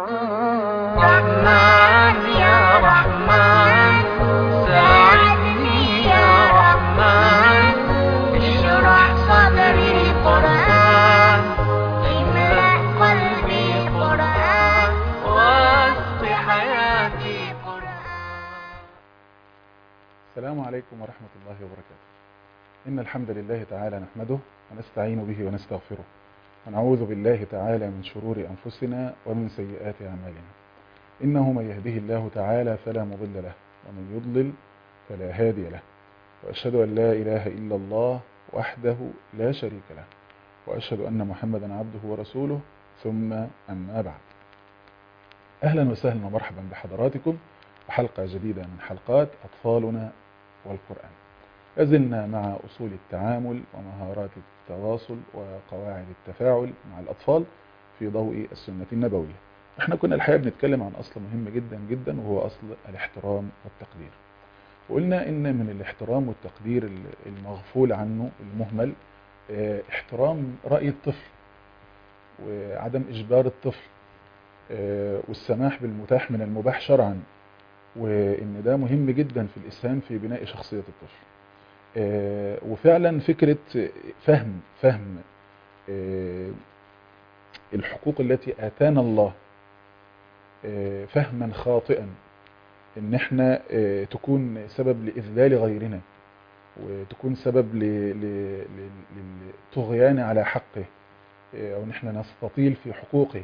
رحمن يا رحمن ساعدني يا رحمن اشرح صدري قرآن املأ قلبي قرآن واسق حياتي قرآن السلام عليكم ورحمة الله وبركاته إن الحمد لله تعالى نحمده ونستعين به ونستغفره ونعوذ بالله تعالى من شرور أنفسنا ومن سيئات أعمالنا إنه من يهده الله تعالى فلا مضل له ومن يضلل فلا هادي له وأشهد أن لا إله إلا الله وحده لا شريك له وأشهد أن محمدا عبده ورسوله ثم أما بعد أهلا وسهلا ومرحبا بحضراتكم وحلقة جديدة من حلقات أطفالنا والقرآن لازلنا مع أصول التعامل ومهارات التواصل وقواعد التفاعل مع الأطفال في ضوء السنة النبوية احنا كنا الحقيقة بنتكلم عن أصل مهم جدا جدا وهو أصل الاحترام والتقدير وقلنا إن من الاحترام والتقدير المغفول عنه المهمل اه، احترام رأي الطفل وعدم إجبار الطفل اه، والسماح بالمتاح من المباح شرعا وإن ده مهم جدا في الإسهام في بناء شخصية الطفل آه، وفعلا فكرة فهم فهم آه، الحقوق التي آتانا الله آه، فهما خاطئا ان احنا آه، تكون سبب لإذلال غيرنا وتكون سبب ل- ل- ل- للطغيان على حقه آه، او ان احنا نستطيل في حقوقه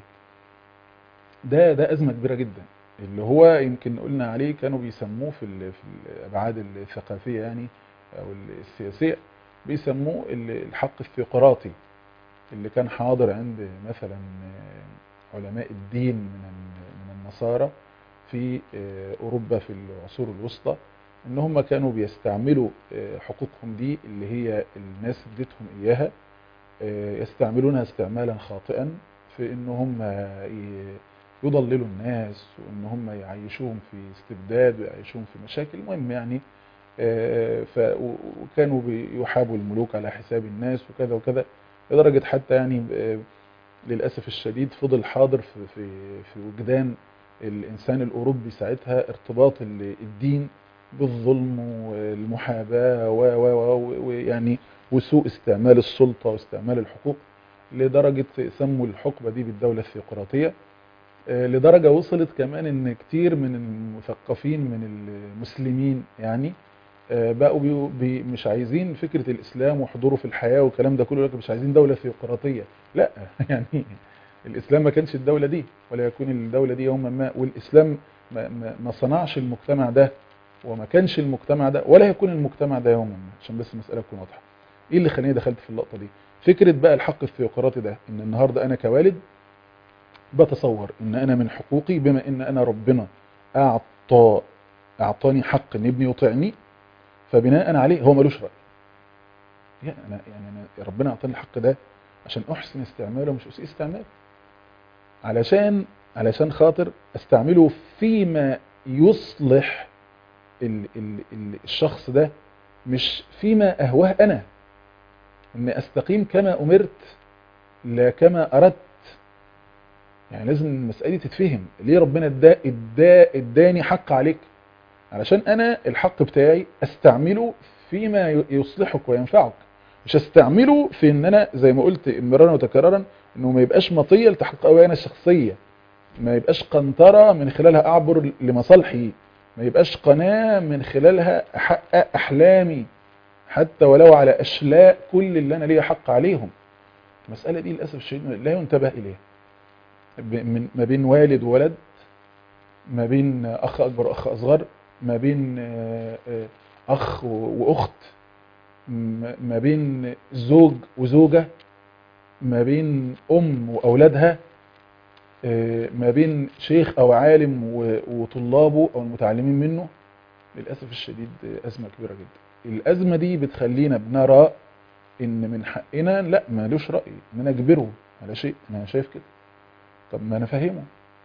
ده ده أزمة كبيرة جدا اللي هو يمكن قلنا عليه كانوا بيسموه في ال- في الأبعاد الثقافية يعني أو السياسية بيسموه ال- الحق الثيوقراطي اللي كان حاضر عند مثلا آه، علماء الدين من ال- من النصارى في آه، أوروبا في العصور الوسطى إن هم كانوا بيستعملوا آه، حقوقهم دي اللي هي الناس ادتهم إياها آه، يستعملونها استعمالا خاطئا في إن هم ي- يضللوا الناس وإن هم يعيشوهم في استبداد ويعيشوهم في مشاكل المهم يعني آه، ف و- وكانوا بيحابوا الملوك على حساب الناس وكذا وكذا لدرجة حتى يعني آه، للأسف الشديد فضل حاضر في في في وجدان الإنسان الأوروبي ساعتها ارتباط ال- الدين بالظلم والمحاباة و و و- ويعني وسوء استعمال السلطة واستعمال الحقوق لدرجة سموا الحقبة دي بالدولة الثيوقراطية آه، لدرجة وصلت كمان ان كتير من المثقفين من المسلمين يعني آه، بقوا بي بي مش عايزين فكرة الإسلام وحضوره في الحياة والكلام ده كله لكن مش عايزين دولة ثيوقراطية لا يعني الإسلام ما كانش الدولة دي ولا يكون الدولة دي يوما ما والإسلام ما, ما, ما صنعش المجتمع ده وما كانش المجتمع ده ولا يكون المجتمع ده يوما ما عشان بس المسألة تكون واضحة ايه اللي خلاني دخلت في اللقطة دي فكرة بقى الحق الثيوقراطي ده ان النهاردة انا كوالد بتصور ان انا من حقوقي بما ان انا ربنا اعطى اعطاني حق ان ابني يطيعني فبناء عليه هو ملوش رأي يعني انا يعني أنا ربنا اعطاني الحق ده عشان احسن استعماله مش اسيء استعماله علشان علشان خاطر استعمله فيما يصلح ال ال ال الشخص ده مش فيما اهواه انا ان استقيم كما امرت لا كما اردت يعني لازم المسألة دي تتفهم ليه ربنا ادا ادا اداني حق عليك علشان انا الحق بتاعي استعمله فيما ي- يصلحك وينفعك مش استعمله في ان انا زي ما قلت مرارا وتكرارا انه ما يبقاش مطية لتحقيق اوي انا الشخصية ما يبقاش قنطرة من خلالها اعبر لمصالحي ما يبقاش قناة من خلالها احقق احلامي حتى ولو على اشلاء كل اللي انا ليا حق عليهم المسألة دي للأسف الشديد لا ينتبه إليها ب- من- ما بين والد وولد ما بين أخ أكبر وأخ أصغر ما بين آه، آه، أخ و- وأخت ما ما بين زوج وزوجة ما بين أم وأولادها آه، ما بين شيخ أو عالم و- وطلابه أو المتعلمين منه للأسف الشديد آه، أزمة كبيرة جدا الأزمة دي بتخلينا بنرى إن من حقنا لا مالوش رأي إن أنا أجبره على شيء أنا شايف كده طب ما أنا فاهمه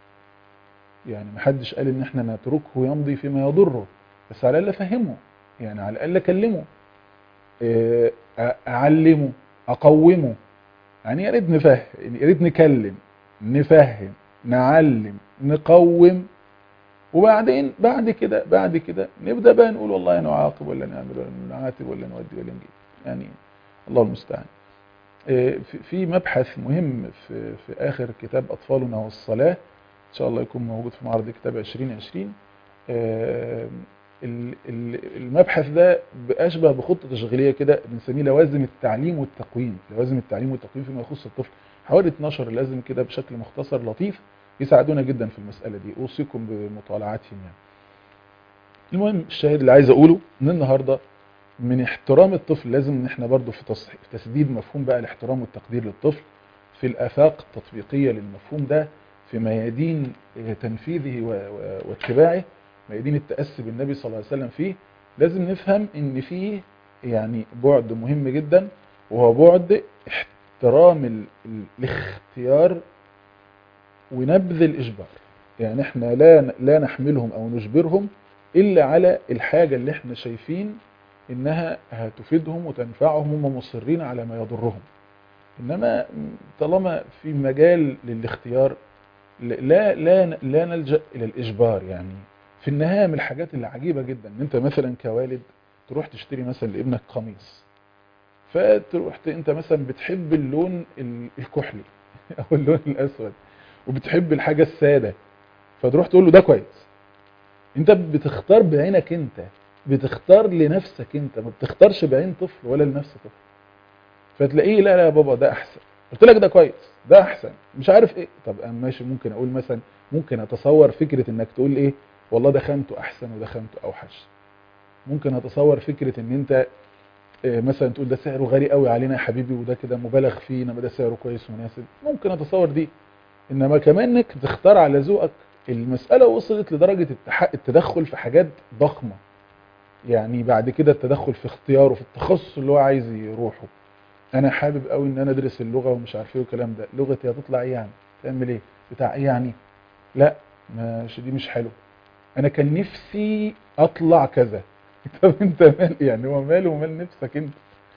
يعني محدش قال إن إحنا نتركه يمضي فيما يضره بس على الأقل أفهمه يعني على الأقل أكلمه آه، أ- أعلمه أقومه يعني يا ريت نفهم يا ريت نكلم نفهم نعلم نقوم وبعدين بعد كده بعد كده نبدا بقى نقول والله نعاقب ولا نعمل ولا نعاتب ولا نودي ولا نجيب يعني الله المستعان آه، في- في مبحث مهم في في اخر كتاب اطفالنا والصلاه ان شاء الله يكون موجود في معرض كتاب 2020 آه، ال- ال- المبحث ده اشبه بخطه تشغيليه كده بنسميه لوازم التعليم والتقويم لوازم التعليم والتقويم فيما يخص الطفل حوالي 12 لازم كده بشكل مختصر لطيف يساعدونا جدا في المساله دي اوصيكم بمطالعتهم يعني المهم الشاهد اللي عايز اقوله ان النهارده من احترام الطفل لازم ان احنا برضو في تصحيح في تسديد مفهوم بقى الاحترام والتقدير للطفل في الافاق التطبيقيه للمفهوم ده في ميادين آه، تنفيذه و- و- واتباعه ميادين التاسي بالنبي صلى الله عليه وسلم فيه لازم نفهم ان فيه يعني بعد مهم جدا وهو بعد احترام ال- ال- الاختيار ونبذ الاجبار يعني احنا لا لا نحملهم او نجبرهم الا على الحاجه اللي احنا شايفين انها هتفيدهم وتنفعهم هم مصرين على ما يضرهم انما طالما في مجال للاختيار لا لا لا نلجا الى الاجبار يعني في النهايه من الحاجات اللي عجيبه جدا ان انت مثلا كوالد تروح تشتري مثلا لابنك قميص فتروح ت- انت مثلا بتحب اللون ال- الكحلي او اللون الاسود وبتحب الحاجه الساده فتروح تقول له ده كويس انت بتختار بعينك انت بتختار لنفسك انت ما بتختارش بعين طفل ولا لنفس طفل فتلاقيه لا لا يا بابا ده احسن قلت لك ده كويس ده احسن مش عارف ايه طب انا ماشي ممكن اقول مثلا ممكن اتصور فكره انك تقول ايه والله ده خامته احسن وده خامته اوحش ممكن اتصور فكره ان انت آه، مثلا تقول ده سعره غالي قوي علينا يا حبيبي وده كده مبالغ فيه انما ده سعره كويس ومناسب ممكن اتصور دي انما كمان انك تختار على ذوقك المساله وصلت لدرجه التح- التدخل في حاجات ضخمه يعني بعد كده التدخل في اختياره في التخصص اللي هو عايز يروحه انا حابب قوي ان انا ادرس اللغه ومش عارف ايه والكلام ده لغتي هتطلع ايه يعني تعمل ايه بتاع ايه يعني لا مش دي مش حلو انا كان نفسي اطلع كذا طب انت مال يعني هو ماله ومال نفسك انت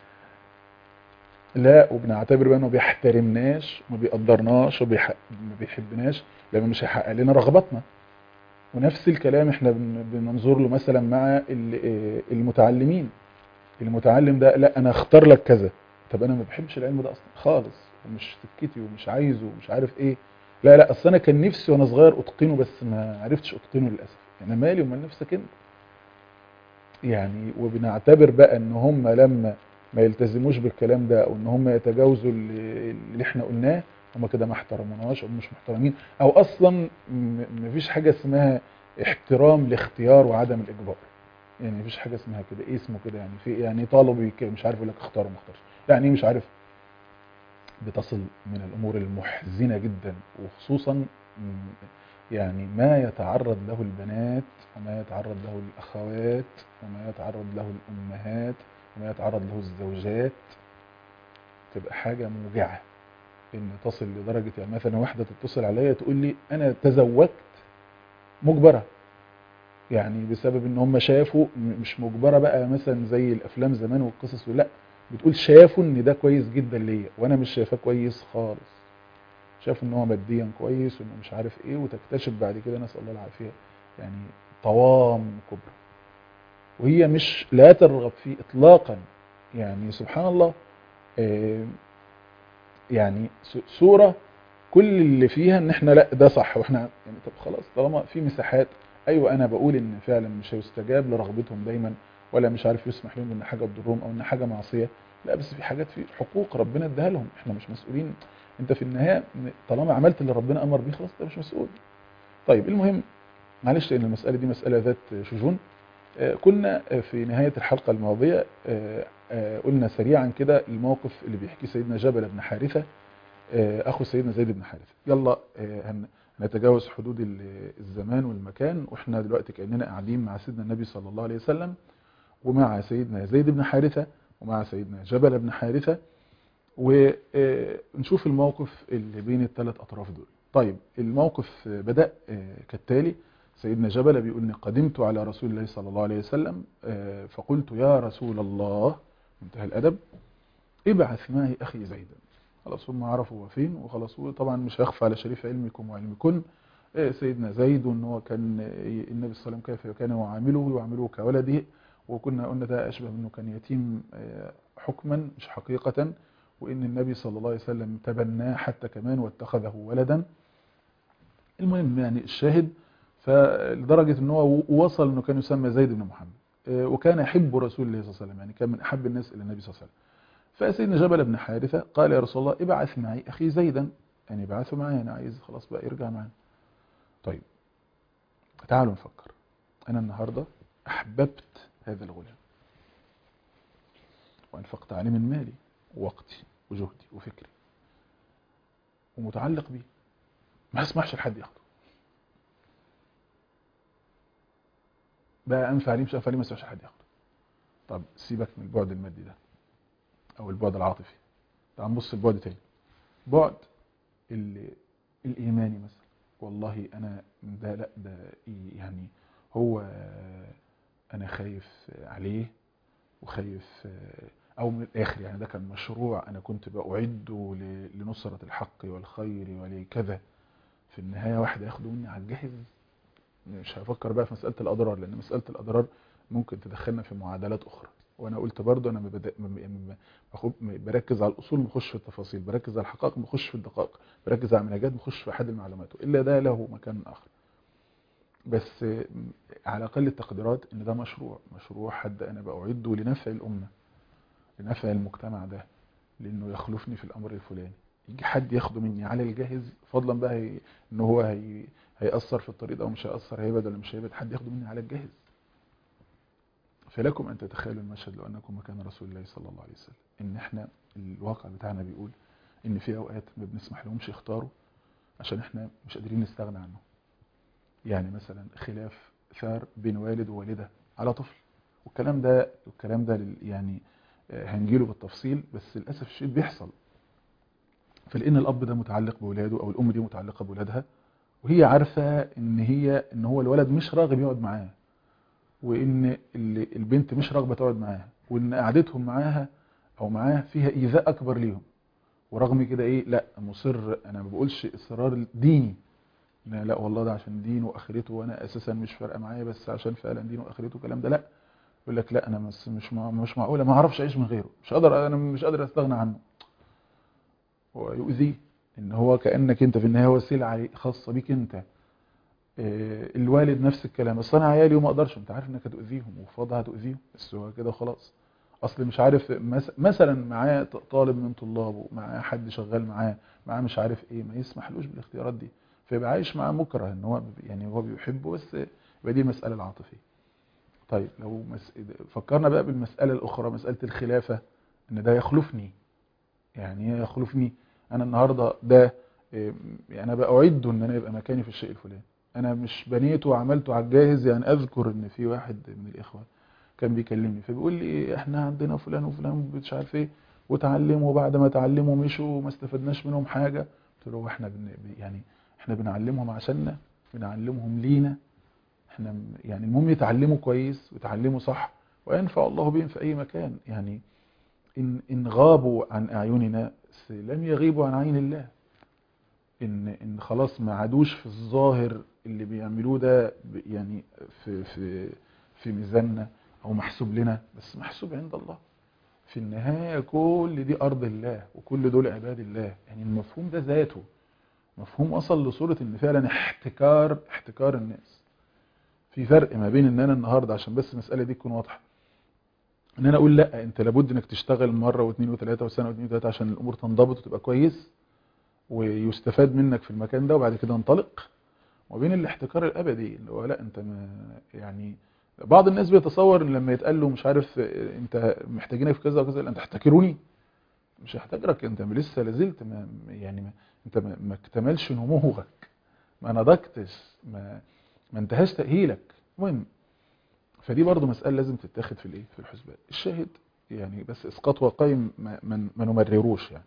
لا وبنعتبر بقى انه بيحترمناش وما بيقدرناش وما بيحبناش لما مش هيحقق لنا رغباتنا ونفس الكلام احنا بن- بننظر له مثلا مع ال- آه، المتعلمين المتعلم ده لا انا اختار لك كذا طب انا ما بحبش العلم ده اصلا خالص ومش سكتي ومش عايزه ومش عارف ايه لا لا اصل انا كان نفسي وانا صغير اتقنه بس ما عرفتش اتقنه للاسف يعني مالي ومال نفسك انت يعني وبنعتبر بقى ان هم لما ما يلتزموش بالكلام ده او ان هم يتجاوزوا اللي اللي احنا قلناه هم كده ما احترموناش او مش محترمين او اصلا م- مفيش حاجه اسمها احترام الاختيار وعدم الاجبار يعني مفيش حاجه اسمها كده ايه اسمه كده يعني في يعني طالب يك- مش عارف يقول لك اختار وما اختارش يعني ايه مش عارف بتصل من الامور المحزنه جدا وخصوصا م- يعني ما يتعرض له البنات وما يتعرض له الاخوات وما يتعرض له الامهات وما يتعرض له الزوجات تبقى حاجه موجعه ان تصل لدرجه يعني مثلا واحده تتصل عليا تقول لي انا تزوجت مجبره يعني بسبب ان هم شافوا م- مش مجبره بقى مثلا زي الافلام زمان والقصص لا بتقول شافوا ان ده كويس جدا ليا وانا مش شايفاه كويس خالص شافوا ان هو ماديا كويس وانه مش عارف ايه وتكتشف بعد كده نسال الله العافيه يعني طوام كبرى وهي مش لا ترغب فيه اطلاقا يعني سبحان الله آه، يعني س- صوره كل اللي فيها ان احنا لا ده صح واحنا يعني طب خلاص طالما في مساحات ايوه انا بقول ان فعلا مش هيستجاب لرغبتهم دايما ولا مش عارف يسمح لهم ان حاجه تضرهم او ان حاجه معصيه لا بس في حاجات في حقوق ربنا اداها لهم احنا مش مسؤولين انت في النهايه طالما عملت اللي ربنا امر بيه خلاص انت مش مسؤول طيب المهم معلش لان المساله دي مساله ذات شجون آه، كنا آه، في نهايه الحلقه الماضيه آه، آه، قلنا سريعا كده الموقف اللي بيحكيه سيدنا جبل بن حارثه آه، اخو سيدنا زيد بن حارثه يلا آه، هن- نتجاوز حدود ال- الزمان والمكان واحنا دلوقتي كاننا قاعدين مع سيدنا النبي صلى الله عليه وسلم ومع سيدنا زيد بن حارثه ومع سيدنا جبل بن حارثه ونشوف الموقف اللي بين الثلاث اطراف دول طيب الموقف آه، بدا آه، كالتالي سيدنا جبل بيقول إني قدمت على رسول الله صلى الله عليه وسلم آه، فقلت يا رسول الله منتهى الادب ابعث معي اخي زيدا خلاص هم عرفوا هو فين وخلاص وطبعا مش هيخفى على شريف علمكم وعلمكن آه، سيدنا زيد وان هو كان آه، النبي صلى الله عليه وسلم كيف كان يعامله يعامله كولده وكنا قلنا ده اشبه منه كان يتيم آه، حكما مش حقيقة وان النبي صلى الله عليه وسلم تبناه حتى كمان واتخذه ولدا المهم يعني الشاهد فلدرجة ان هو وصل انه كان يسمى زيد بن محمد آه، وكان يحب رسول الله صلى الله عليه وسلم يعني كان من احب الناس الى النبي صلى الله عليه وسلم فسيدنا جبل بن حارثة قال يا رسول الله ابعث معي اخي زيدا يعني ابعثه معي انا عايز خلاص بقى يرجع معنا طيب تعالوا نفكر انا النهاردة احببت هذا الغلام وانفقت عليه من مالي ووقتي وجهدي وفكري ومتعلق بيه ما اسمحش لحد ياخده بقى انفع ليه مش انفع ليه ما اسمحش لحد ياخده طب سيبك من البعد المادي ده او البعد العاطفي تعال نبص البعد تاني بعد ال- الايماني مثلا والله انا ده لا ده يعني هو انا خايف عليه وخايف او من الاخر يعني ده كان مشروع انا كنت باعده ل- لنصرة الحق والخير ولكذا في النهاية واحد ياخده مني على الجاهز مش هفكر بقى في مسألة الأضرار لأن مسألة الأضرار ممكن تدخلنا في معادلات أخرى وأنا قلت برضه أنا ما بد- ما- ما- ما- باخد- ما- بركز على الأصول ما بخش في التفاصيل بركز على الحقائق ما بخش في الدقائق بركز على المنهجات ما بخش في أحد المعلومات إلا ده له مكان آخر بس م- على أقل التقديرات إن ده مشروع مشروع حد أنا بأعده لنفع الأمة لنفع المجتمع ده لأنه يخلفني في الأمر الفلاني يجي حد ياخده مني على الجاهز فضلا بقى هي ان هو هي هيأثر في الطريق ده او مش هيأثر هيبعد ولا مش هيبعد حد ياخده مني على الجاهز فلكم ان تتخيلوا المشهد لو انكم مكان رسول الله صلى الله عليه وسلم ان احنا الواقع بتاعنا بيقول ان في اوقات ما بنسمح لهمش يختاروا عشان احنا مش قادرين نستغنى عنهم يعني مثلا خلاف ثار بين والد ووالده على طفل والكلام ده والكلام ده لل- يعني آه، هنجيله بالتفصيل بس للاسف الشديد بيحصل فلان الاب ده متعلق بولاده او الام دي متعلقه بولادها وهي عارفه ان هي ان هو الولد مش راغب يقعد معاه وان ال- البنت مش راغبه تقعد معاه وان قعدتهم معاها او معاه فيها ايذاء اكبر ليهم ورغم كده ايه لا مصر انا ما بقولش اصرار ديني لا, لا والله ده عشان دينه واخرته وانا اساسا مش فارقه معايا بس عشان فعلا دينه واخرته الكلام ده لا يقول لك لا انا بس مش مع مش معقوله ما اعرفش اعيش من غيره مش قادر انا مش قادر استغنى عنه هو يؤذيه ان هو كانك انت في النهايه وسيله عليه خاصه بيك انت آه، الوالد نفس الكلام بس انا عيالي وما اقدرش انت عارف انك هتؤذيهم وفي وضع هتؤذيهم بس هو كده خلاص اصل مش عارف مس- مثلا معاه ط- طالب من طلابه معاه حد شغال معاه معاه مش عارف ايه ما يسمحلوش بالاختيارات دي فيبقى عايش معاه مكره ان هو ب- يعني هو بيحبه بس يبقى دي المساله العاطفيه طيب لو مس... فكرنا بقى بالمساله الاخرى مساله الخلافه ان ده يخلفني يعني ايه يخلفني انا النهارده ده إيه، يعني انا باعده ان انا يبقى مكاني في الشيء الفلاني انا مش بنيته وعملته على الجاهز يعني اذكر ان في واحد من الاخوه كان بيكلمني فبيقول لي احنا عندنا فلان وفلان مش عارف ايه وتعلموا وبعد ما تعلموا مشوا وما استفدناش منهم حاجه قلت له هو احنا بن يعني احنا بنعلمهم عشاننا بنعلمهم لينا احنا م- يعني المهم يتعلموا كويس ويتعلموا صح وينفع الله بهم في اي مكان يعني إن, إن غابوا عن أعيننا س- لم يغيبوا عن عين الله إن, إن خلاص ما عادوش في الظاهر اللي بيعملوه ده ب- يعني في, في, في ميزاننا أو محسوب لنا بس محسوب عند الله في النهاية كل دي أرض الله وكل دول عباد الله يعني المفهوم ده ذاته مفهوم وصل لصورة إن فعلا احتكار احتكار الناس في فرق ما بين إن أنا النهاردة عشان بس المسألة دي تكون واضحة ان انا اقول لا انت لابد انك تشتغل مره واثنين وثلاثه وسنه واثنين وثلاثه عشان الامور تنضبط وتبقى كويس ويستفاد منك في المكان ده وبعد كده انطلق وبين الاحتكار الابدي اللي هو لا انت ما يعني بعض الناس بيتصور ان لما يتقال له مش عارف اه، انت محتاجينك في كذا وكذا لا انت تحتكروني مش هحتكرك انت لسه لازلت ما يعني ما انت ما, ما اكتملش نموك ما نضجتش ما ما انتهاش تاهيلك المهم فدي برضو مسألة لازم تتاخد في الايه في الحسبان الشاهد يعني بس اسقاط وقايم ما, ما, ما نمرروش يعني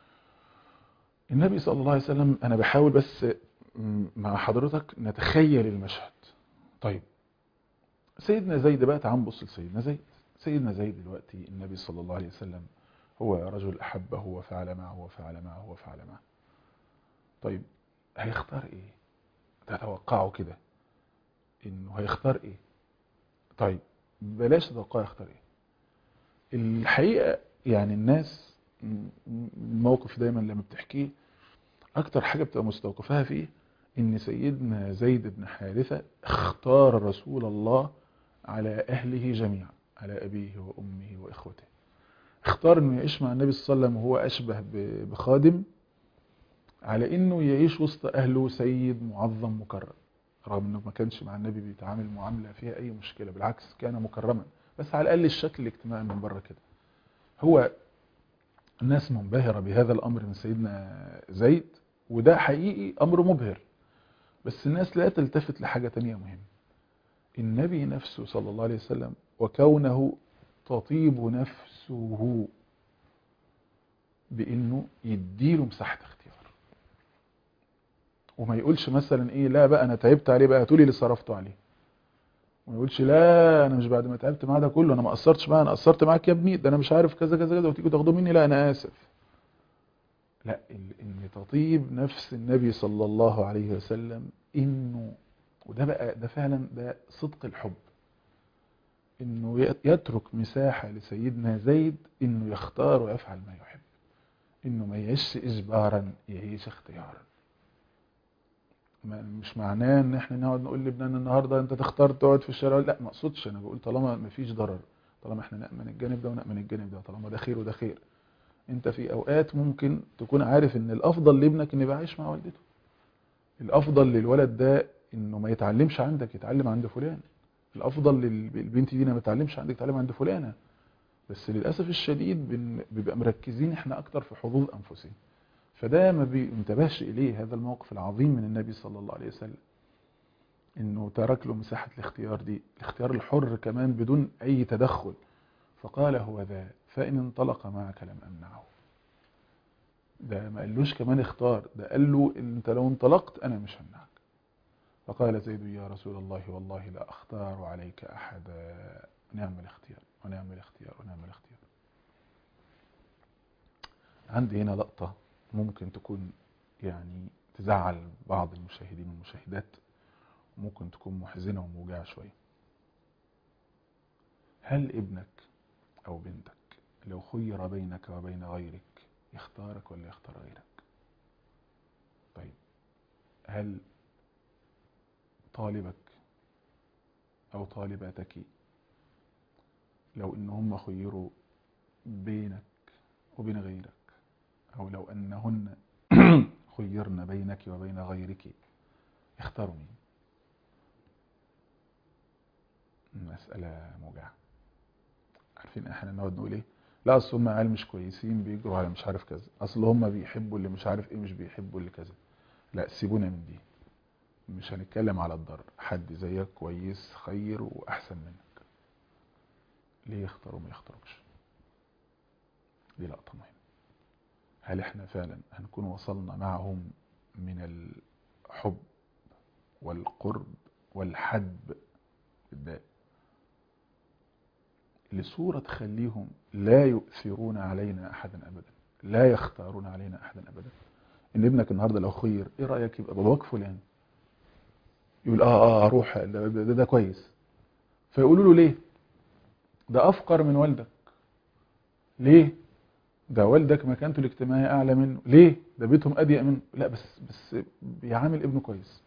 النبي صلى الله عليه وسلم انا بحاول بس م- مع حضرتك نتخيل المشهد طيب سيدنا زيد بقى تعال نبص لسيدنا زيد سيدنا زيد دلوقتي النبي صلى الله عليه وسلم هو رجل أحبه وفعل معه وفعل معه وفعل معه طيب هيختار ايه تتوقعوا كده انه هيختار ايه طيب بلاش تتوقع يختار ايه الحقيقة يعني الناس الموقف دايما لما بتحكيه اكتر حاجة بتبقى مستوقفاها فيه ان سيدنا زيد بن حارثة اختار رسول الله على اهله جميعا على ابيه وامه واخوته اختار انه يعيش مع النبي صلى الله عليه وسلم وهو اشبه بخادم على انه يعيش وسط اهله سيد معظم مكرم رغم انه ما كانش مع النبي بيتعامل معامله فيها اي مشكله بالعكس كان مكرما بس على الاقل الشكل الاجتماعي من بره كده هو الناس منبهره بهذا الامر من سيدنا زيد وده حقيقي امر مبهر بس الناس لا تلتفت لحاجه تانية مهمه النبي نفسه صلى الله عليه وسلم وكونه تطيب نفسه بانه يديله مساحه اختيار وما يقولش مثلا ايه لا بقى انا تعبت عليه بقى هاتولي اللي صرفته عليه وما يقولش لا انا مش بعد ما تعبت معاه ده كله انا ما قصرتش معاه انا قصرت معاك يا ابني ده انا مش عارف كذا كذا كذا وتيجوا تاخدوه مني لا انا اسف لا ان تطيب نفس النبي صلى الله عليه وسلم انه وده بقى ده فعلا ده صدق الحب انه يترك مساحة لسيدنا زيد انه يختار ويفعل ما يحب انه ما يعيش اجبارا يعيش اختيارا مش معناه ان احنا نقعد نقول لابننا النهارده انت تختار تقعد في الشارع لا ما اقصدش انا بقول طالما ما فيش ضرر طالما احنا نامن الجانب ده ونامن الجانب ده طالما ده خير وده خير انت في اوقات ممكن تكون عارف ان الافضل لابنك انه يبقى عايش مع والدته الافضل للولد ده انه ما يتعلمش عندك يتعلم عند فلان الافضل للبنت دي ما تتعلمش عندك تتعلم عند فلانه بس للاسف الشديد بيبقى مركزين احنا اكتر في حظوظ انفسنا فده ما بينتبهش إليه هذا الموقف العظيم من النبي صلى الله عليه وسلم إنه ترك له مساحة الاختيار دي الاختيار الحر كمان بدون أي تدخل فقال هو ذا فإن انطلق معك لم أمنعه ده ما قالوش كمان اختار ده قال له انت لو انطلقت أنا مش همنعك فقال زيد يا رسول الله والله لا أختار عليك أحدا نعم الاختيار ونعم الاختيار ونعم الاختيار عندي هنا لقطة ممكن تكون يعني تزعل بعض المشاهدين والمشاهدات وممكن تكون محزنة وموجعة شوية هل ابنك أو بنتك لو خير بينك وبين غيرك يختارك ولا يختار غيرك طيب هل طالبك أو طالباتك لو إن هم خيروا بينك وبين غيرك أو لو أنهن خيرن بينك وبين غيرك اختاروا مين مسألة موجعة عارفين احنا نقعد نقول ايه لا اصل هم عيال مش كويسين بيجروا على مش عارف كذا اصل هم بيحبوا اللي مش عارف ايه مش بيحبوا اللي كذا لا سيبونا من دي مش هنتكلم على الضرر حد زيك كويس خير واحسن منك ليه يختاروا ما يختاروكش دي لقطة مهمة هل احنا فعلا هنكون وصلنا معهم من الحب والقرب والحب بالذات لصورة تخليهم لا يؤثرون علينا أحدا أبدا لا يختارون علينا أحدا أبدا إن ابنك النهاردة لو خير إيه رأيك يبقى باباك فلان يقول آه آه أروح ده, ده, ده كويس فيقولوا له ليه ده أفقر من والدك ليه ده والدك مكانته الاجتماعية أعلى منه ليه ده بيتهم أضيق منه لا بس بس بيعامل ابنه كويس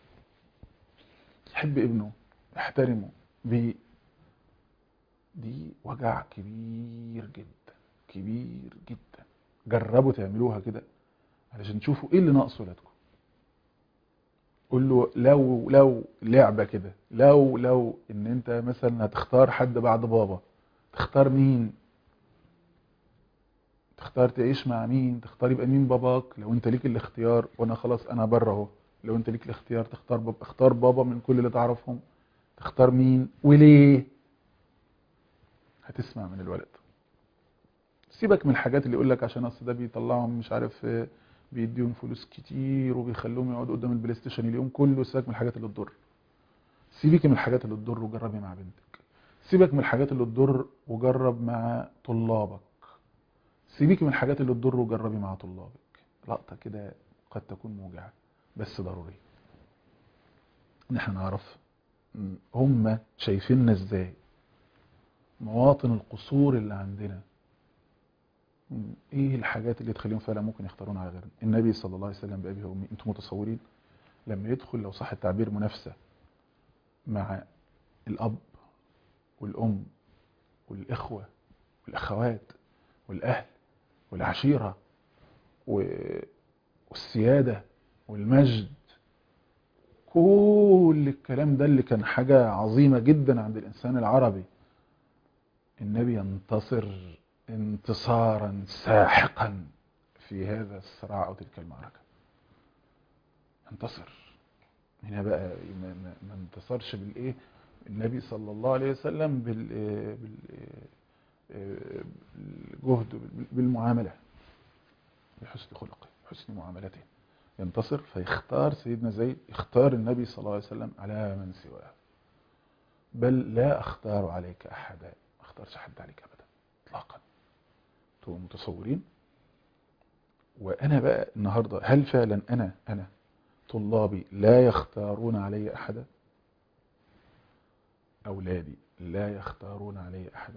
يحب ابنه يحترمه بي دي وجع كبير جدا كبير جدا جربوا تعملوها كده علشان تشوفوا ايه اللي ناقص ولادكم قول له لو لو لعبة كده لو لو ان انت مثلا هتختار حد بعد بابا تختار مين تختار تعيش مع مين تختار يبقى مين باباك لو انت ليك الاختيار وانا خلاص انا بره اهو لو انت ليك الاختيار تختار بابا اختار بابا من كل اللي تعرفهم تختار مين وليه هتسمع من الولد سيبك من الحاجات اللي يقول لك عشان اصل ده بيطلعهم مش عارف بيديهم فلوس كتير وبيخلوهم يقعدوا قدام البلاي ستيشن اليوم كله سيبك من الحاجات اللي تضر سيبك من الحاجات اللي تضر وجربي مع بنتك سيبك من الحاجات اللي تضر وجرب مع طلابك سيبيك من الحاجات اللي تضر وجربي مع طلابك لقطة كده قد تكون موجعة بس ضرورية ان احنا نعرف م، هم شايفيننا ازاي مواطن القصور اللي عندنا م، ايه الحاجات اللي تخليهم فعلا ممكن يختارون على غيرنا النبي صلى الله عليه وسلم بأبيه وأمي انتم متصورين لما يدخل لو صح التعبير منافسة مع الأب والأم والإخوة والأخوات والأهل والعشيرة و- والسيادة والمجد كل الكلام ده اللي كان حاجة عظيمة جدا عند الإنسان العربي النبي ينتصر انتصارا ساحقا في هذا الصراع أو تلك المعركة انتصر هنا بقى ما, ما, ما انتصرش بالايه النبي صلى الله عليه وسلم بال بال بالجهد بال- بالمعامله بحسن خلقه بحسن معاملته ينتصر فيختار سيدنا زيد يختار النبي صلى الله عليه وسلم على من سواه بل لا اختار عليك احدا ما اختارش حد عليك ابدا اطلاقا انتوا متصورين وانا بقى النهارده هل فعلا انا انا طلابي لا يختارون علي احدا اولادي لا يختارون علي احدا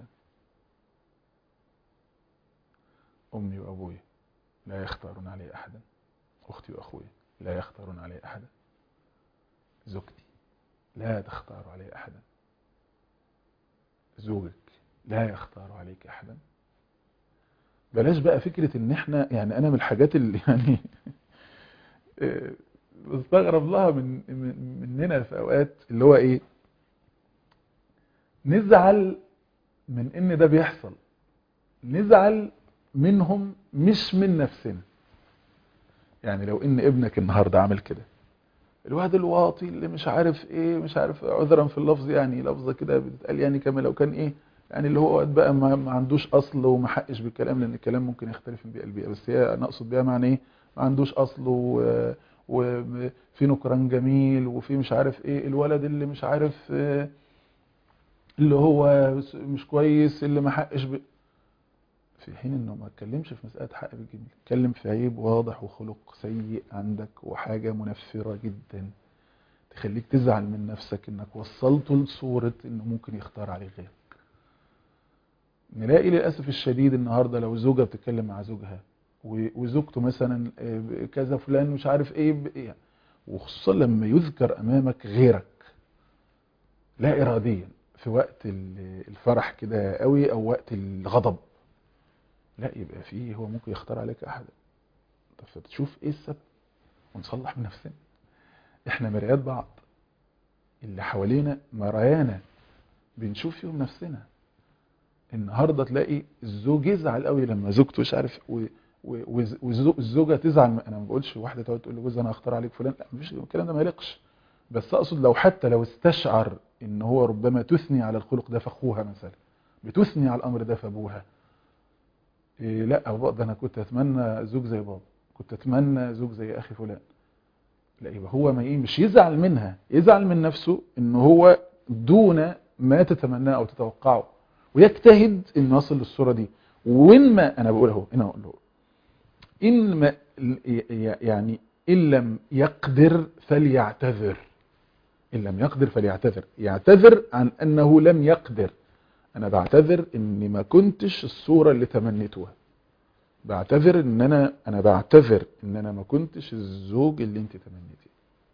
امي وابوي لا يختارون علي احدا اختي واخوي لا يختارون علي احدا زوجتي لا تختار علي احدا زوجك لا يختار عليك احدا بلاش بقى فكرة ان احنا يعني انا من الحاجات اللي يعني آه، بستغرب لها من من- مننا في اوقات اللي هو ايه نزعل من ان ده بيحصل نزعل منهم مش من نفسنا يعني لو ان ابنك النهارده عامل كده الواد الواطي اللي مش عارف ايه مش عارف عذرا في اللفظ يعني لفظه كده بتتقال يعني كما لو كان ايه يعني اللي هو واد بقى ما ما عندوش اصل وما حقش بالكلام لان الكلام ممكن يختلف من بيئه لبيئه بس هي انا اقصد بيها معنى ايه ما عندوش اصل و وفي نكران جميل وفي مش عارف ايه الولد اللي مش عارف آه، اللي هو مش كويس اللي ما حقش ب... في حين انه ما اتكلمش في مسألة حق بالجميل اتكلم في عيب واضح وخلق سيء عندك وحاجة منفرة جدا تخليك تزعل من نفسك انك وصلته لصورة انه ممكن يختار عليه غيرك نلاقي للأسف الشديد النهاردة لو زوجة بتتكلم مع زوجها و- وزوجته مثلا آه، كذا فلان مش عارف ايه ب- إيه. وخصوصا لما يذكر امامك غيرك لا اراديا في وقت ال- الفرح كده قوي او وقت الغضب لا يبقى فيه هو ممكن يختار عليك احدا طب فتشوف ايه السبب ونصلح من نفسنا احنا مرايات بعض اللي حوالينا مرايانا بنشوف فيهم نفسنا النهارده تلاقي الزوج يزعل قوي لما زوجته مش عارف و- و- وز- والزو- والزوجه تزعل انا ما بقولش واحده تقعد تقول لجوزها انا هختار عليك فلان لا مفيش الكلام ده ما يليقش بس اقصد لو حتى لو استشعر ان هو ربما تثني على الخلق ده في اخوها مثلا بتثني على الامر ده في ابوها إيه لا بابا ده انا كنت اتمنى زوج زي بابا كنت اتمنى زوج زي اخي فلان لا يبقى هو ما ايه مش يزعل منها يزعل من نفسه ان هو دون ما تتمناه او تتوقعه ويجتهد انه يصل للصوره دي وين ما انا بقول اهو انا اقول له ان ما يعني ان لم يقدر فليعتذر ان لم يقدر فليعتذر يعتذر عن انه لم يقدر انا بعتذر اني ما كنتش الصوره اللي تمنيتوها بعتذر ان انا انا بعتذر ان انا ما كنتش الزوج اللي انت تمنيتيه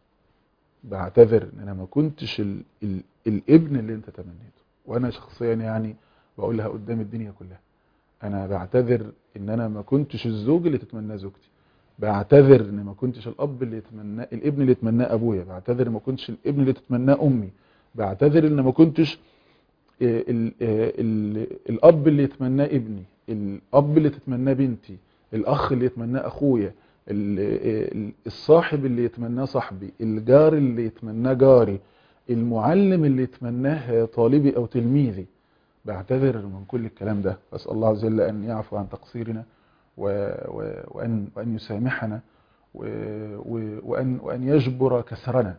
بعتذر ان انا ما كنتش ال ال الابن اللي انت تمنيته وانا شخصيا يعني بقولها قدام الدنيا كلها انا بعتذر ان انا ما كنتش الزوج اللي تتمناه زوجتي بعتذر ان ما كنتش الاب اللي يتمناه الابن اللي يتمناه ابويا بعتذر ان ما كنتش الابن اللي تتمناه امي بعتذر ان ما كنتش ال ال الاب اللي يتمناه ابني الاب اللي تتمناه بنتي الاخ اللي يتمناه اخويا الصاحب اللي يتمناه صاحبي الجار اللي يتمناه جاري المعلم اللي يتمناه طالبي او تلميذي بعتذر من كل الكلام ده اسال الله عز وجل ان يعفو عن تقصيرنا وان وان يسامحنا وان وان يجبر كسرنا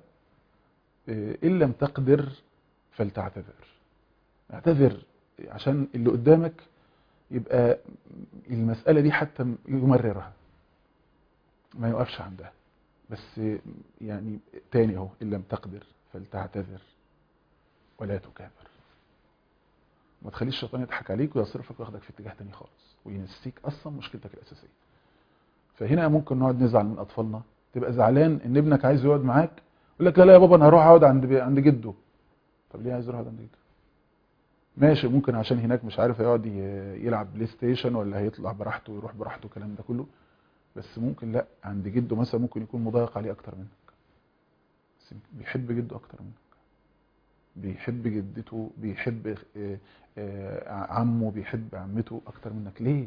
ان لم تقدر فلتعتذر اعتذر عشان اللي قدامك يبقى المسألة دي حتى يمررها ما يقفش عندها بس يعني تاني اهو ان لم تقدر فلتعتذر ولا تكابر ما تخليش الشيطان يضحك عليك ويصرفك وياخدك في اتجاه تاني خالص وينسيك اصلا مشكلتك الاساسيه فهنا ممكن نقعد نزعل من اطفالنا تبقى زعلان ان ابنك عايز يقعد معاك يقول لك لا لا يا بابا انا هروح اقعد عند عند جده طب ليه عايز يروح عند جده ماشي ممكن عشان هناك مش عارف هيقعد يلعب بلاي ستيشن ولا هيطلع براحته ويروح براحته الكلام ده كله بس ممكن لا عند جده مثلا ممكن يكون مضايق عليه اكتر منك بس بيحب جده اكتر منك بيحب جدته بيحب عمه بيحب عمته اكتر منك ليه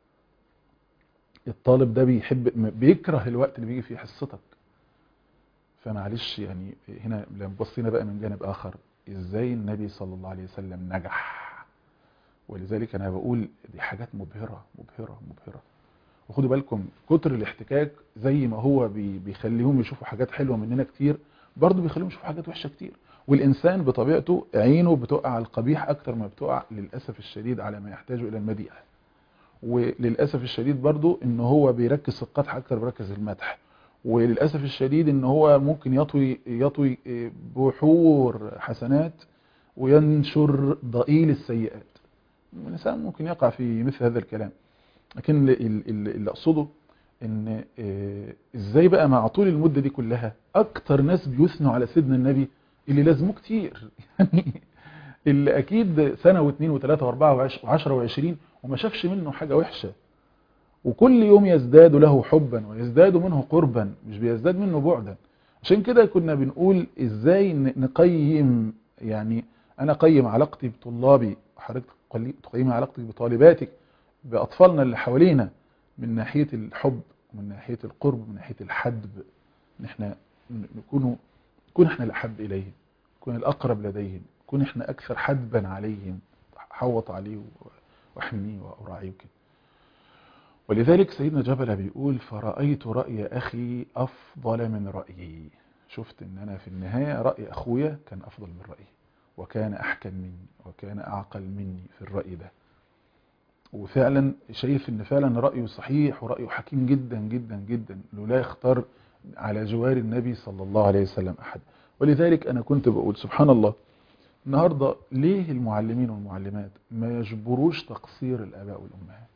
الطالب ده بيحب بيكره الوقت اللي بيجي فيه حصتك فمعلش يعني هنا لما بصينا بقى من جانب اخر ازاي النبي صلى الله عليه وسلم نجح ولذلك انا بقول دي حاجات مبهرة مبهرة مبهرة وخدوا بالكم كتر الاحتكاك زي ما هو بيخليهم يشوفوا حاجات حلوة مننا كتير برضه بيخليهم يشوفوا حاجات وحشة كتير والإنسان بطبيعته عينه بتقع على القبيح أكتر ما بتقع للأسف الشديد على ما يحتاج إلى المديح وللأسف الشديد برضه إن هو بيركز في القدح أكتر بيركز المدح وللأسف الشديد إن هو ممكن يطوي يطوي بحور حسنات وينشر ضئيل السيئات الإنسان ممكن يقع في مثل هذا الكلام لكن اللي أقصده إن إزاي بقى مع طول المدة دي كلها أكتر ناس بيثنوا على سيدنا النبي اللي لازمه كتير يعني اللي أكيد سنة واثنين وثلاثة واربعة وعشرة وعشرين وما شافش منه حاجة وحشة وكل يوم يزداد له حبا ويزداد منه قربا مش بيزداد منه بعدا عشان كده كنا بنقول ازاي نقيم يعني انا قيم علاقتي بطلابي وحضرتك تقيم علاقتك بطالباتك باطفالنا اللي حوالينا من ناحية الحب ومن ناحية القرب ومن ناحية الحدب ان احنا نكون نكون احنا الاحب اليهم نكون الاقرب لديهم نكون احنا اكثر حدبا عليهم حوط عليه واحميه واراعيه وكده ولذلك سيدنا جبل بيقول فرأيت رأي أخي أفضل من رأيي شفت ان انا في النهاية رأي اخويا كان افضل من رأيي وكان احكم مني وكان اعقل مني في الرأي ده وفعلا شايف ان فعلا رأيه صحيح ورأيه حكيم جدا جدا جدا لولا يختار على جوار النبي صلى الله عليه وسلم احد ولذلك انا كنت بقول سبحان الله النهاردة ليه المعلمين والمعلمات ما يجبروش تقصير الاباء والامهات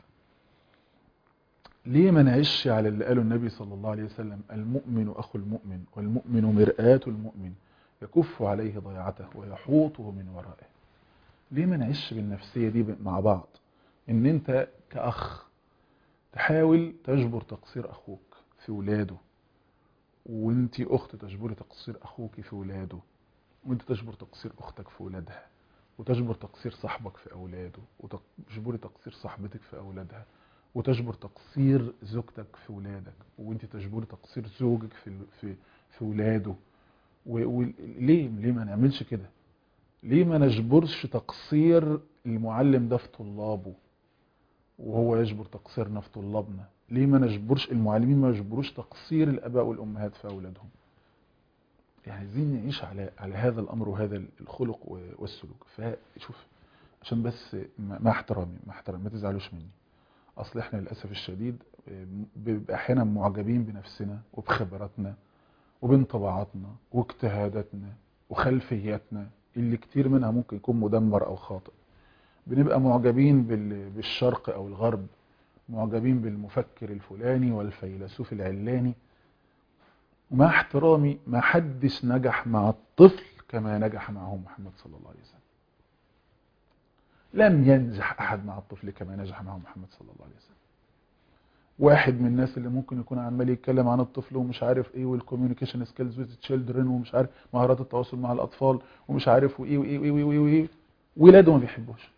ليه ما نعيش على اللي قاله النبي صلى الله عليه وسلم المؤمن أخو المؤمن والمؤمن مرآة المؤمن يكف عليه ضيعته ويحوطه من ورائه ليه ما نعيش بالنفسية دي مع بعض ان انت كأخ تحاول تجبر تقصير أخوك في ولاده وانت أخت تجبري تقصير أخوك في ولاده وانت تجبر تقصير أختك في ولادها وتجبر تقصير صاحبك في أولاده وتجبري تقصير صاحبتك في أولادها وتجبر تقصير زوجتك في ولادك وانت تجبر تقصير زوجك في في في ولاده وليه ليه ما نعملش كده ليه ما نجبرش تقصير المعلم ده في طلابه وهو يجبر تقصيرنا في طلابنا ليه ما نجبرش المعلمين ما يجبروش تقصير الاباء والامهات في اولادهم يعني عايزين نعيش على على هذا الامر وهذا الخلق والسلوك فشوف عشان بس مع احترامي مع احترامي ما تزعلوش مني اصل احنا للاسف الشديد بيبقى احيانا معجبين بنفسنا وبخبراتنا وبانطباعاتنا واجتهاداتنا وخلفياتنا اللي كتير منها ممكن يكون مدمر او خاطئ بنبقى معجبين بالشرق او الغرب معجبين بالمفكر الفلاني والفيلسوف العلاني ومع احترامي ما حدش نجح مع الطفل كما نجح معه محمد صلى الله عليه وسلم لم ينجح أحد مع الطفل كما نجح معه محمد صلى الله عليه وسلم واحد من الناس اللي ممكن يكون عمال يتكلم عن الطفل ومش عارف ايه والكوميونيكيشن سكيلز ويز تشيلدرن ومش عارف مهارات التواصل مع الاطفال ومش عارف وايه وايه وايه وايه وايه ولاده ما بيحبوش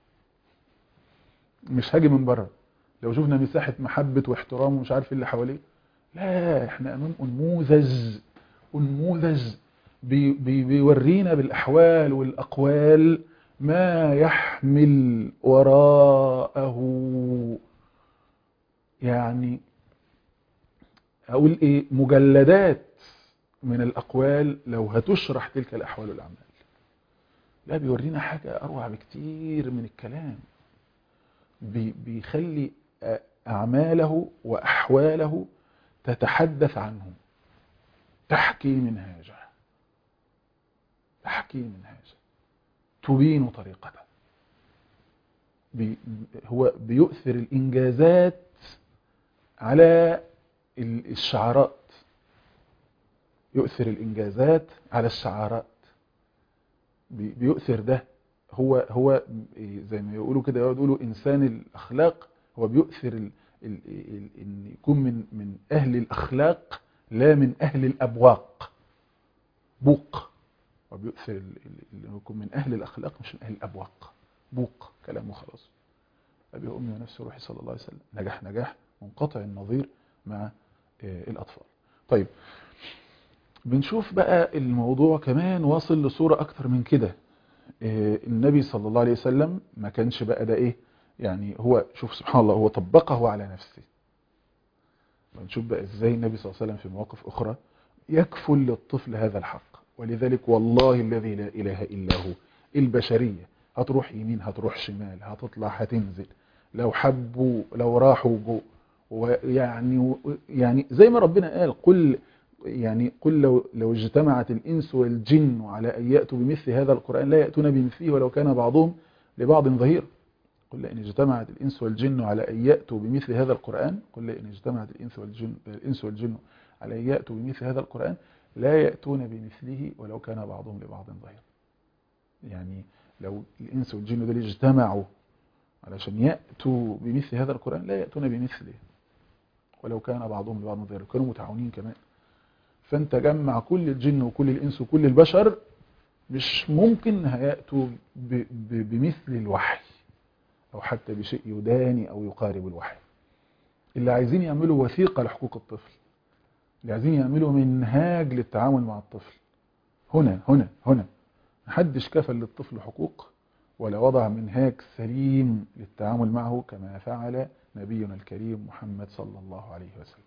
مش هاجي من بره لو شفنا مساحه محبه واحترام ومش عارف اللي حواليه لا احنا امام انموذج انموذج بي بي بيورينا بالاحوال والاقوال ما يحمل وراءه يعني اقول ايه مجلدات من الاقوال لو هتشرح تلك الاحوال والاعمال لا بيورينا حاجة اروع بكتير من الكلام بي- بيخلي آه، أعماله وأحواله تتحدث عنه تحكي منهاجه تحكي منهاجه تبين طريقته بي هو بيؤثر الإنجازات على ال- الشعارات يؤثر الإنجازات على الشعارات بي- بيؤثر ده هو هو زي ما يقولوا كده يقولوا إنسان الأخلاق هو بيؤثر ال ال ال إن يكون من من أهل الأخلاق لا من أهل الأبواق بوق وبيؤثر ال- ال- إنه يكون من أهل الأخلاق مش من أهل الأبواق بوق كلامه خلاص أبي وأمي ونفسي وروحي صلى الله عليه وسلم نجاح نجاح منقطع النظير مع آه، الأطفال طيب بنشوف بقى الموضوع كمان واصل لصورة أكتر من كده آه، النبي صلى الله عليه وسلم ما كانش بقى ده إيه يعني هو شوف سبحان الله هو طبقه على نفسه بنشوف بقى إزاي النبي صلى الله عليه وسلم في مواقف أخرى يكفل للطفل هذا الحق ولذلك والله الذي لا إله إلا هو البشرية هتروح يمين هتروح شمال هتطلع هتنزل لو حبوا لو راحوا جو ويعني يعني زي ما ربنا قال قل يعني قل لو لو اجتمعت الإنس والجن على أن يأتوا بمثل هذا القرآن لا يأتون بمثله ولو كان بعضهم لبعض ظهير قل إن اجتمعت الإنس والجن على أن يأتوا بمثل هذا القرآن قل إن اجتمعت الإنس والجن الإنس والجن على أن يأتوا بمثل هذا القرآن لا يأتون بمثله ولو كان بعضهم لبعض ظهير يعني لو الإنس والجن دول اجتمعوا علشان يأتوا بمثل هذا القرآن لا يأتون بمثله ولو كان بعضهم لبعض ظهير كانوا متعاونين كمان فانت جمع كل الجن وكل الإنس وكل البشر مش ممكن هيأتوا ب- ب- بمثل الوحي أو حتى بشيء يداني أو يقارب الوحي اللي عايزين يعملوا وثيقة لحقوق الطفل اللي عايزين يعملوا منهاج للتعامل مع الطفل هنا هنا هنا محدش كفل للطفل حقوق ولا وضع منهاج سليم للتعامل معه كما فعل نبينا الكريم محمد صلى الله عليه وسلم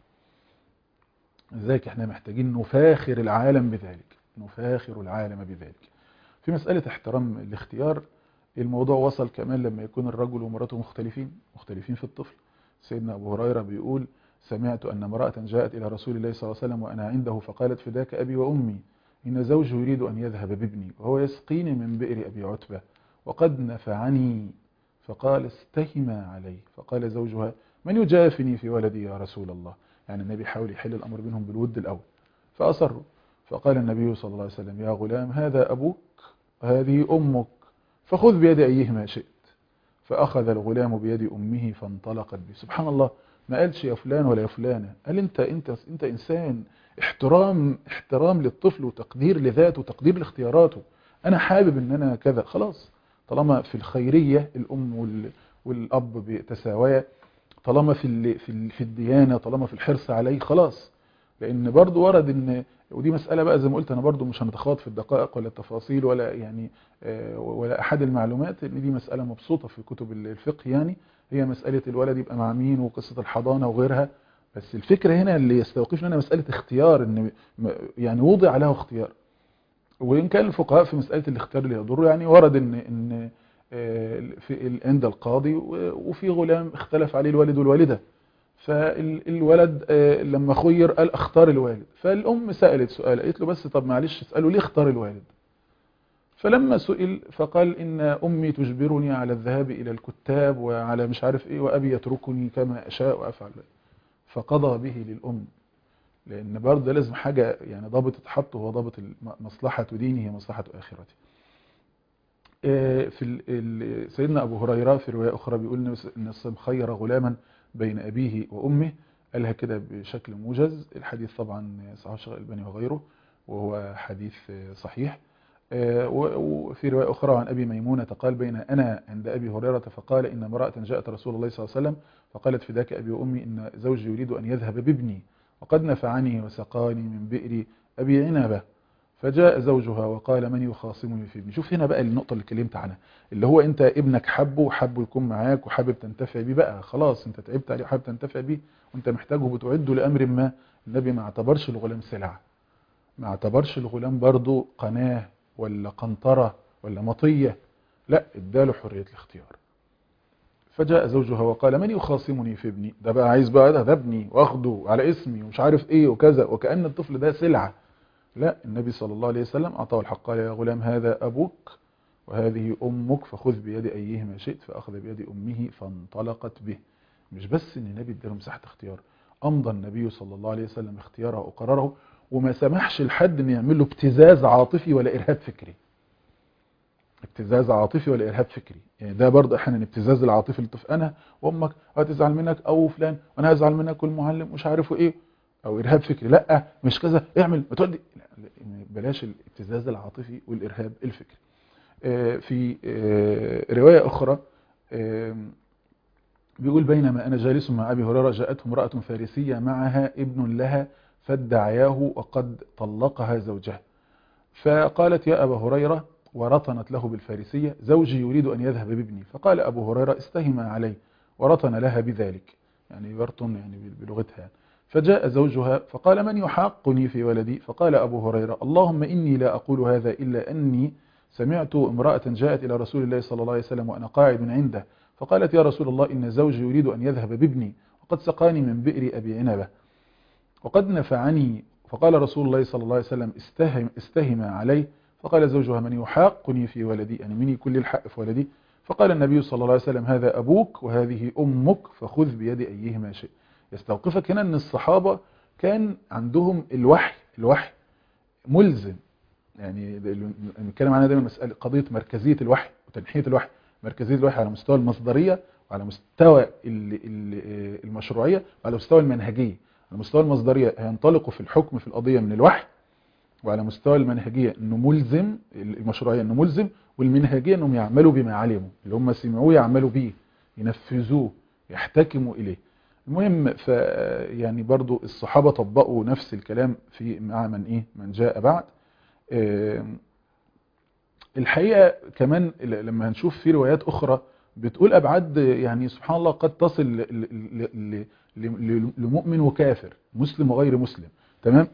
لذلك احنا محتاجين نفاخر العالم بذلك نفاخر العالم بذلك في مسألة احترام الاختيار الموضوع وصل كمان لما يكون الرجل ومراته مختلفين مختلفين في الطفل سيدنا أبو هريرة بيقول سمعت أن امرأة جاءت إلى رسول الله صلى الله عليه وسلم وأنا عنده فقالت فداك أبي وأمي إن زوجي يريد أن يذهب بابني وهو يسقيني من بئر أبي عتبة وقد نفعني فقال استهما عليه فقال زوجها من يجافني في ولدي يا رسول الله يعني النبي حاول يحل الأمر بينهم بالود الأول فأصروا فقال النبي صلى الله عليه وسلم يا غلام هذا أبوك هذه أمك فخذ بيد أيهما شئت فأخذ الغلام بيد أمه فانطلقت به سبحان الله ما قالش يا فلان ولا يا فلانة قال انت انت انت انسان احترام احترام للطفل وتقدير لذاته وتقدير لاختياراته انا حابب ان انا كذا خلاص طالما في الخيرية الام وال والاب بتساوية طالما في ال في ال في الديانة طالما في الحرص عليه خلاص لان برضو ورد ان ودي مسألة بقى زي ما قلت انا برضو مش هنتخوض في الدقائق ولا التفاصيل ولا يعني آه، ولا احد المعلومات ان دي مسألة مبسوطة في كتب الفقه يعني هي مسألة الولد يبقى مع مين وقصة الحضانة وغيرها بس الفكرة هنا اللي يستوقفنا هنا مسألة اختيار ان م- يعني وضع له اختيار وإن كان الفقهاء في مسألة الاختيار اللي يضر يعني ورد ان ان آه، في ال- عند القاضي و- وفي غلام اختلف عليه الوالد والوالدة فالولد آه، لما خير قال اختار الوالد فالأم سألت سؤال قالت له بس طب معلش اسأله ليه اختار الوالد فلما سئل فقال إن أمي تجبرني على الذهاب إلى الكتاب وعلى مش عارف إيه وأبي يتركني كما أشاء وأفعل فقضى به للأم لأن برضه ده لازم حاجة يعني ضابط تتحط هو ضابط الم- مصلحة دينه مصلحة آخرته آه، في ال- ال- سيدنا أبو هريرة في رواية أخرى بيقول إن النبي صلى الله عليه وسلم خير غلاما بين أبيه وأمه قالها كده بشكل موجز الحديث طبعا صحيح الشيخ الألباني وغيره وهو حديث آه، صحيح آه، و- وفي رواية أخرى عن أبي ميمونة قال بين أنا عند أبي هريرة فقال إن امرأة جاءت رسول الله صلى الله عليه وسلم فقالت فداك أبي وأمي إن زوجي يريد أن يذهب بابني وقد نفعني وسقاني من بئر أبي عنبة فجاء زوجها وقال من يخاصمني في ابني شوف هنا بقى النقطة اللي اتكلمت عنها اللي هو انت ابنك حبه وحبه يكون معاك وحابب تنتفع بيه بقى خلاص انت تعبت عليه وحابب تنتفع بيه وانت محتاجه بتعده لأمر ما النبي ما اعتبرش الغلام سلعة ما اعتبرش الغلام برضه قناة ولا قنطرة ولا مطية لا اداله حرية الاختيار فجاء زوجها وقال من يخاصمني في ابني ده بقى عايز بقى ده, ده ابني واخده على اسمي ومش عارف ايه وكذا وكأن الطفل ده سلعة لا النبي صلى الله عليه وسلم أعطاه الحق قال يا غلام هذا أبوك وهذه أمك فخذ بيد أيهما شئت فأخذ بيد أمه فانطلقت به مش بس ان النبي اداله مساحة اختيار أمضى النبي صلى الله عليه وسلم اختياره وقراره وما سمحش لحد ان يعمل له ابتزاز عاطفي ولا إرهاب فكري ابتزاز عاطفي ولا إرهاب فكري يعني ده برضه احيانا ابتزاز العاطفي للطفل أنا وأمك هتزعل منك أو فلان وأنا هزعل منك والمعلم مش عارفه إيه أو إرهاب فكري لا مش كذا اعمل ما تودي لا، بلاش الابتزاز العاطفي والإرهاب الفكري آه، في آه، رواية أخرى آه، بيقول بينما أنا جالس مع أبي هريرة جاءته امرأة فارسية معها ابن لها فادعياه وقد طلقها زوجها فقالت يا أبا هريرة ورطنت له بالفارسية زوجي يريد أن يذهب بابني فقال أبو هريرة استهم علي ورطن لها بذلك يعني يرطن يعني بلغتها فجاء زوجها فقال من يحاقني في ولدي فقال أبو هريرة اللهم إني لا أقول هذا إلا أني سمعت امرأة جاءت إلى رسول الله صلى الله عليه وسلم وأنا قاعد عنده فقالت يا رسول الله إن زوجي يريد أن يذهب بابني وقد سقاني من بئر أبي عنبة وقد نفعني فقال رسول الله صلى الله عليه وسلم استهم, استهم علي فقال زوجها من يحاقني في ولدي يعني من كل الحق في ولدي فقال النبي صلى الله عليه وسلم هذا أبوك وهذه أمك فخذ بيد أيهما شئ يستوقفك هنا أن الصحابة كان عندهم الوحي الوحي ملزم يعني نتكلم عنها دايما مسألة قضية مركزية الوحي وتنحية الوحي مركزية الوحي على مستوى المصدرية وعلى مستوى ال- ال- المشروعية وعلى مستوى المنهجية على مستوى المصدرية هينطلقوا في الحكم في القضية من الوحي وعلى مستوى المنهجية انه ملزم المشروعية انه ملزم والمنهجية انهم يعملوا بما علموا اللي هم سمعوه يعملوا به ينفذوه يحتكموا اليه المهم ف يعني برضو الصحابة طبقوا نفس الكلام في مع من ايه من جاء بعد آم، الحقيقة كمان ل- لما هنشوف في روايات أخرى بتقول أبعاد يعني سبحان الله قد تصل ل- ل- ل- ل- لمؤمن وكافر مسلم وغير مسلم تمام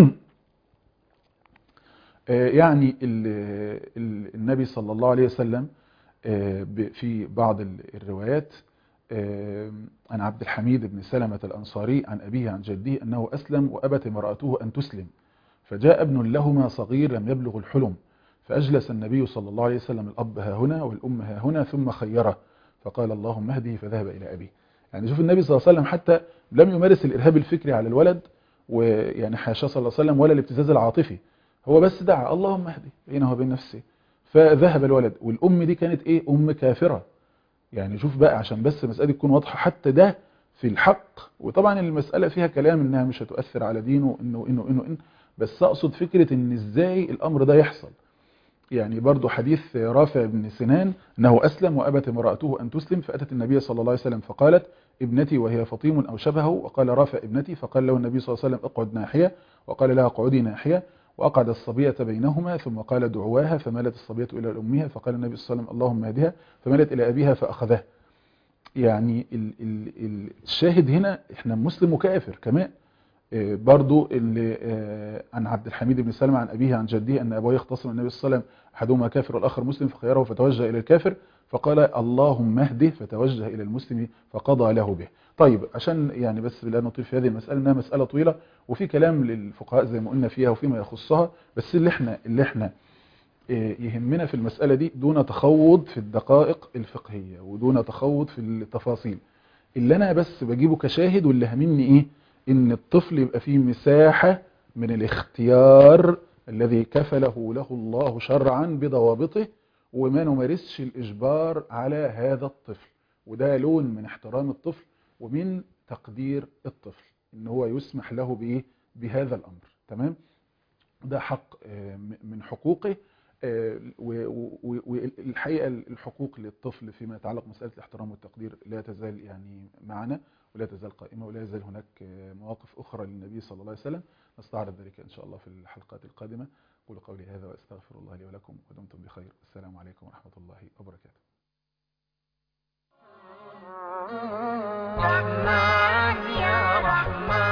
آه، يعني ال- ال- النبي صلى الله عليه وسلم آه، ب- في بعض ال- الروايات آه، عن عبد الحميد بن سلمة الأنصاري عن أبيه عن جده أنه أسلم وأبت امرأته أن تسلم فجاء ابن لهما صغير لم يبلغ الحلم فأجلس النبي صلى الله عليه وسلم الأب ها هنا والأم ها هنا ثم خيره فقال اللهم اهده فذهب إلى أبيه يعني شوف النبي صلى الله عليه وسلم حتى لم يمارس الإرهاب الفكري على الولد ويعني حاشا صلى الله عليه وسلم ولا الابتزاز العاطفي هو بس دعا اللهم اهدي بينه وبين نفسه فذهب الولد والأم دي كانت إيه أم كافرة يعني شوف بقى عشان بس المسألة تكون واضحة حتى ده في الحق وطبعا المسألة فيها كلام انها مش هتؤثر على دينه انه انه انه إن بس اقصد فكرة ان ازاي الامر ده يحصل يعني برضو حديث رافع بن سنان انه اسلم وابت امرأته ان تسلم فاتت النبي صلى الله عليه وسلم فقالت ابنتي وهي فطيم او شبهه وقال رافع ابنتي فقال له النبي صلى الله عليه وسلم اقعد ناحية وقال لها اقعدي ناحية وأقعد الصبية بينهما ثم قال دعواها فمالت الصبية إلى أمها فقال النبي صلى الله عليه وسلم اللهم اهدها فمالت إلى أبيها فأخذها يعني ال ال ال الشاهد هنا احنا مسلم وكافر كمان آه، برضو اللي آه، عن عبد الحميد بن سلمة عن أبيه عن جده أن أبويه اختصم النبي صلى الله عليه وسلم أحدهما كافر والآخر مسلم فخيره فتوجه إلى الكافر فقال اللهم اهده فتوجه إلى المسلم فقضى له به طيب عشان يعني بس لا نطيل في هذه المسألة إنها مسألة طويلة وفي كلام للفقهاء زي ما قلنا فيها وفيما يخصها بس اللي احنا اللي احنا آه، يهمنا في المسألة دي دون تخوض في الدقائق الفقهية ودون تخوض في التفاصيل اللي انا بس بجيبه كشاهد واللي همني ايه ان الطفل يبقى فيه مساحة من الاختيار الذي كفله له الله شرعا بضوابطه وما نمارسش الاجبار على هذا الطفل وده لون من احترام الطفل ومن تقدير الطفل ان هو يسمح له بايه بهذا الامر تمام ده حق آه، م- من حقوقه آه، و- و- والحقيقة الحقوق للطفل فيما يتعلق بمسألة الاحترام والتقدير لا تزال يعني معنا ولا تزال قائمة ولا يزال هناك آه، مواقف أخرى للنبي صلى الله عليه وسلم نستعرض ذلك إن شاء الله في الحلقات القادمة أقول قولي هذا وأستغفر الله لي ولكم ودمتم بخير السلام عليكم ورحمة الله وبركاته رحمن يا رحمن